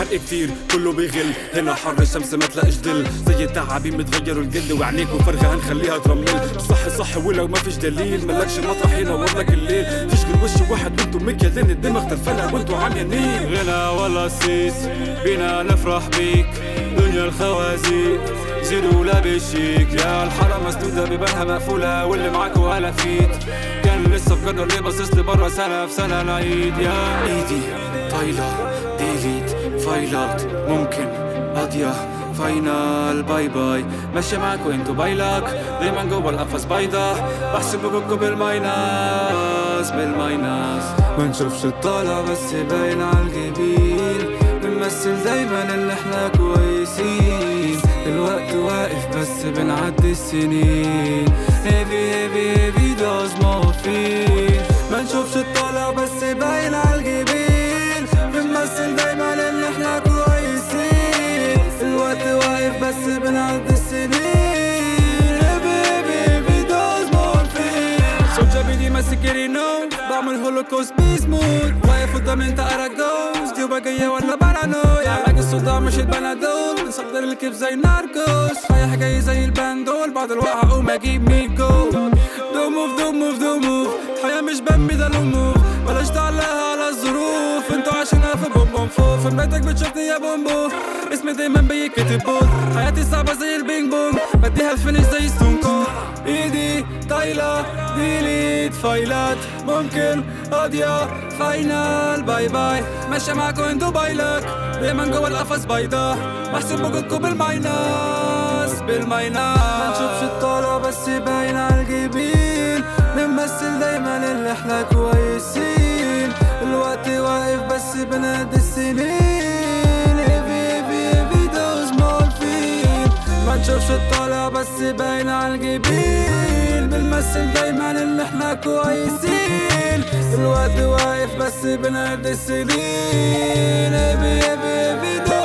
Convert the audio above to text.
فرق كتير كله بيغل هنا حر الشمس ما تلاقيش ظل زي التعابين متغيروا الجلد وعينيك وفرغة هنخليها ترمل صح صح ولو ما فيش دليل ملكش مطرح ينور لك الليل فيش غير وش واحد وانتم مكيالين الدماغ ترفلها وانتم عميانين غنى ولا سيس بينا نفرح بيك دنيا الخوازيق زيدوا لابس شيك يا الحارة مسدودة بيبانها مقفولة واللي معاكوا هلافيت كان لسه مقرر ليه باصص لي برا سنة في سنة العيد يا ايدي طايلة ديليت فايلات ممكن قاضية فاينل باي باي ماشية معاكوا انتوا بايلك دايما جوا القفص بيضة بحسب وجودكوا بالماينس بالماينس ما نشوفش الطالع بس باين عالجبين بنمثل دايما ان احنا كويسين الوقت واقف بس بنعدي السنين هيفي هيفي هيفي دوز مورفين ما نشوفش الطالع بس باين عالجبين بنمثل دايما ان احنا كويسين الوقت واقف بس بنعدي السنين هيفي هيفي هيفي دوز مورفين سوجا بيدي ماسك رينو بعمل هولوكوست بيسموت واقف قدام انت اراجوز دي جاية ولا بارانويا علاج الصداع مش البنادول بنصدر الكيف زي ناركوس رايح جاي زي الباندول بعد الوقعة اقوم اجيب ميكو دو موف دو موف دو موف الحياة مش بامبي ده لو موف بلاش تعلقها على الظروف انتوا عايشينها في بوم بوم فوق في بيتك بتشوفني يا بومبو اسمي دايما بيتكتب بول حياتي صعبة زي البينج بونج بديها الفينش زي ستون كول ايدي طايلة ديليت فايلات ممكن قاضية فاينل باي باي ماشية معاكوا انتوا بايلك دايما جوا القفص بيضة بحسب وجودكوا بالماينس بالماينس ما نشوفش الطالع بس باين عالجبين بنمثل دايما ان احنا كويسين الوقت واقف بس بنعدي السنين هيفي هيفي هيفي دوز مورفين ما نشوفش الطالع بس باين عالجبين بنمثل دايما ان احنا كويسين الوقت واقف بس بنعدي السنين هيفي هيفي هيفي دوز